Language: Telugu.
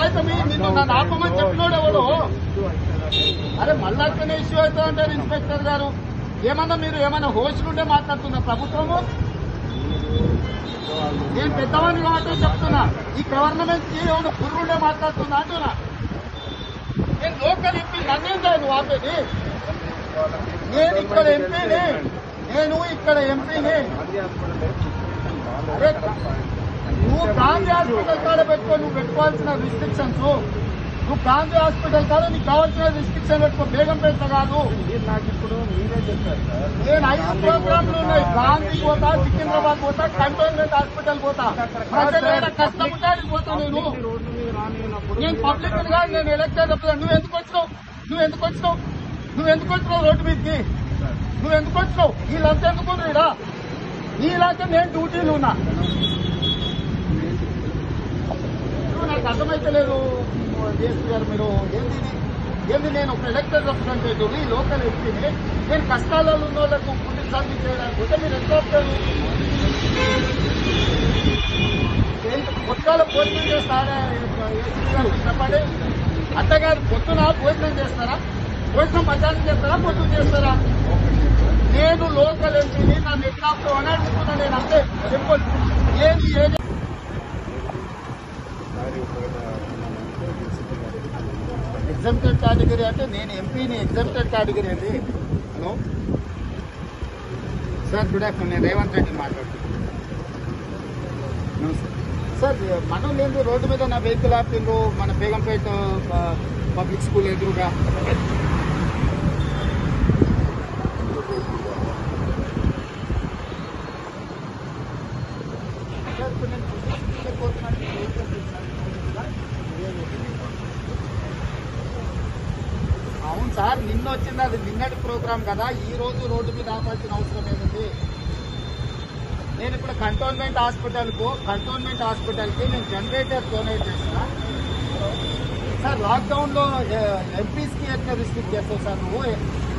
ఎప్పుడైతే మీ నిన్ను నన్ను ఆపమని చెప్పినోడు ఎవడు అరే మళ్ళా అట్లనే ఇష్యూ అవుతా అంటారు ఇన్స్పెక్టర్ గారు ఏమన్నా మీరు ఏమన్నా హోస్టులు ఉండే మాట్లాడుతున్నా ప్రభుత్వము నేను పెద్దవాడిని కాబట్టి చెప్తున్నా ఈ గవర్నమెంట్ కి ఏమైనా పురుగుండే మాట్లాడుతున్నా అంటున్నా నేను లోకల్ ఎంపీ నన్నేం కాదు నువ్వు ఆపేది నేను ఇక్కడ ఎంపీని నేను ఇక్కడ ఎంపీని అరే నువ్వు గాంధీ హాస్పిటల్ కాడ పెట్టుకో నువ్వు పెట్టుకోవాల్సిన రిస్ట్రిక్షన్స్ నువ్వు గాంధీ హాస్పిటల్ కాడ నీకు కావాల్సిన రిస్ట్రిక్షన్ పెట్టుకో బేగం పెడతా కాదు నాకు ఇప్పుడు మీరే చెప్పారు సార్ నేను ఐదు ప్రోగ్రాంలు ఉన్నాయి గాంధీ పోతా సికింద్రాబాద్ పోతా కంటోన్మెంట్ హాస్పిటల్ పోతా ప్రజలు ఏడ కష్టం ఉంటే ఆడికి పోతా నేను రోడ్డు మీద రానినప్పుడు నేను పబ్లిక్ కాదు నేను ఎలక్షన్ చెప్తాను నువ్వు ఎందుకు వచ్చినావు నువ్వు ఎందుకు వచ్చినావు నువ్వు ఎందుకు వచ్చినావు రోడ్డు మీదకి నువ్వు ఎందుకు వచ్చినావు వీళ్ళంతా ఎందుకు రీడా నీలాంటి నేను డ్యూటీలు ఉన్నా ఇప్పుడు నాకు అర్థమైతలేదు డిఎస్పీ గారు మీరు ఏంది ఇది? ఏంది నేను ఒక ఎలక్టెడ్ రిప్రజెంటేటివ్ ఈ లోకల్ ఎంపీని నేను కష్టాలలో ఉన్న వాళ్ళకు పుట్టి సాధి చేయడానికి పోతే మీరు ఎంత వస్తారు పొత్తాల భోజనం చేస్తారా ఏసీ గారు చెప్పండి అత్తగారు పొద్దున భోజనం చేస్తారా భోజనం మధ్యాహ్నం చేస్తారా పొద్దున చేస్తారా నేను లోకల్ ఎంపీని నన్ను ఎట్లా అని అడుగుతున్నా నేను అంతే సింపుల్ ఏది ఏది ఎగ్జామ్టెడ్ కేటగిరీ అంటే నేను ఎంపీని ఎగ్జామ్టెడ్ కేటగిరీ అండి హలో సార్ గుడ్ ఆఫ్టర్నూన్ నేను రేవంత్ రెడ్డి మాట్లాడుతున్నాను నమస్తే. సార్ మనం లేదు రోడ్డు మీద నా వెహికల్ ఆపిండ్రు మన బేగంపేట ఆ, పబ్లిక్ స్కూల్ ఎదురుగా సార్ ఇప్పుడు నేను చూపించే కోరుతున్నాను, ఈ vehicle చూపిస్తున్నాను. అవును సార్ నిన్న వచ్చింది అది నిన్నటి ప్రోగ్రామ్ కదా ఈ రోజు రోడ్డు మీద ఆపాల్సిన అవసరం ఏముంది నేను ఇప్పుడు కంటోన్మెంట్ హాస్పిటల్కు కంటోన్మెంట్ హాస్పిటల్కి నేను జనరేటర్ డొనేట్ చేసిన సార్ లాక్డౌన్లో ఎంపీస్కి ఎట్లా రిస్ట్రిక్ట్ చేస్తావు సార్ నువ్వు